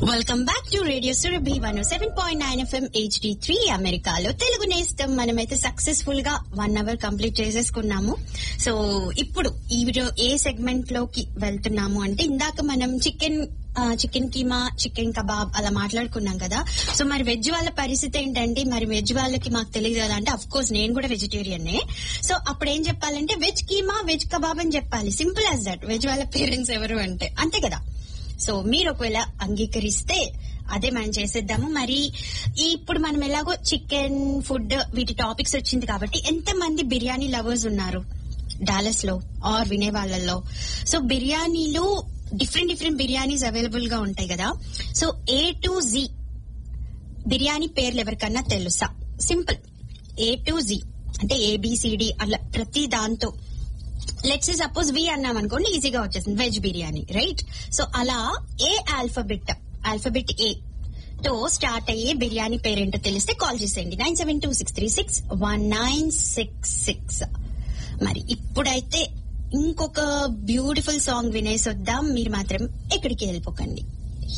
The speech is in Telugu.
welcome back to radio Surabhi one seven point nine FM HD three అమెరికాలో తెలుగు నేస్తం మనమైతే సక్సెస్ఫుల్ గా వన్ అవర్ కంప్లీట్ చేసేసుకున్నాము సో ఇప్పుడు ఈ వీడియో ఏ సెగ్మెంట్ లోకి వెళ్తున్నాము అంటే ఇందాక మనం chicken chicken keema chicken kebab అలా మాట్లాడుకున్నాం కదా సో మరి వెజ్ వాళ్ళ పరిస్థితి ఏంటంటే మరి వెజ్ వాళ్ళకి మాకు తెలియదు కదా అంటే అఫ్ కోర్స్ నేను కూడా వెజిటేరియనే సో అప్పుడు ఏం చెప్పాలంటే వెజ్ కీమా వెజ్ కబాబ్ అని చెప్పాలి సింపుల్ యాజ్ దట్ వెజ్ వాళ్ళ పేరెంట్స్ ఎవరు అంటే అంతే కదా సో మీరు ఒకవేళ అంగీకరిస్తే అదే మనం చేసేద్దాము మరి ఈ ఇప్పుడు మనం ఎలాగో చికెన్ ఫుడ్ వీటి టాపిక్స్ వచ్చింది కాబట్టి ఎంత మంది బిర్యానీ లవర్స్ ఉన్నారు డాలస్ లో ఆర్ వినే వాళ్ళల్లో సో బిర్యానీలు డిఫరెంట్ డిఫరెంట్ బిర్యానీస్ అవైలబుల్ గా ఉంటాయి కదా so A to Z biryani పేర్లు ఎవరికన్నా తెలుసా సింపుల్ ఏ టు జీ అంటే ఏబిసిడి అట్లా ప్రతి దాంతో లెట్స్ సపోజ్ వి అన్నాం అనుకోండి ఈజీగా వచ్చేసింది వెజ్ బిర్యానీ రైట్ సో అలా ఏ ఆల్ఫబెట్ ఆల్ఫబెట్ ఏ తో స్టార్ట్ అయ్యే బిర్యానీ పేరేంటో తెలిస్తే కాల్ చేసేయండి nine seven two six three six one nine six six మరి ఇప్పుడైతే ఇంకొక బ్యూటిఫుల్ సాంగ్ వినేసొద్దాం మీరు మాత్రం ఎక్కడికి వెళ్ళిపోకండి